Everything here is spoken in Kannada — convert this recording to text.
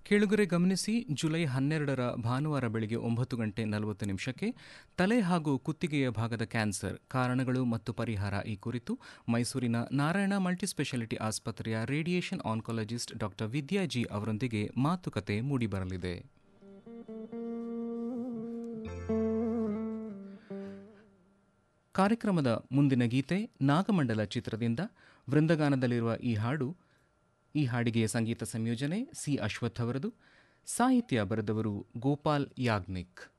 ಕೇಳುಗರೆ ಗಮನಿಸಿ ಜುಲೈ ಹನ್ನೆರಡರ ಭಾನುವಾರ ಬೆಳಗ್ಗೆ ಒಂಬತ್ತು ಗಂಟೆ ನಲವತ್ತು ನಿಮಿಷಕ್ಕೆ ತಲೆ ಹಾಗೂ ಕುತ್ತಿಗೆಯ ಭಾಗದ ಕ್ಯಾನ್ಸರ್ ಕಾರಣಗಳು ಮತ್ತು ಪರಿಹಾರ ಈ ಕುರಿತು ಮೈಸೂರಿನ ನಾರಾಯಣ ಮಲ್ಟಿಸ್ಪೆಷಾಲಿಟಿ ಆಸ್ಪತ್ರೆಯ radiation oncologist doctor Vidya ji ಅವರೊಂದಿಗೆ ಮಾತುಕತೆ ಮೂಡಿಬರಲಿದೆ ಕಾರ್ಯಕ್ರಮದ ಮುಂದಿನ ಗೀತೆ ನಾಗಮಂಡಲ ಚಿತ್ರದಿಂದ ವೃಂದಗಾನದಲ್ಲಿರುವ ಈ ಹಾಡು ಈ ಹಾಡಿಗೆ ಸಂಗೀತ ಸಂಯೋಜನೆ ಸಿ ಅಶ್ವಥ್ ಅವರದು ಸಾಹಿತ್ಯ ಬರೆದವರು ಗೋಪಾಲ್ ಯಾಗ್ನಿಕ್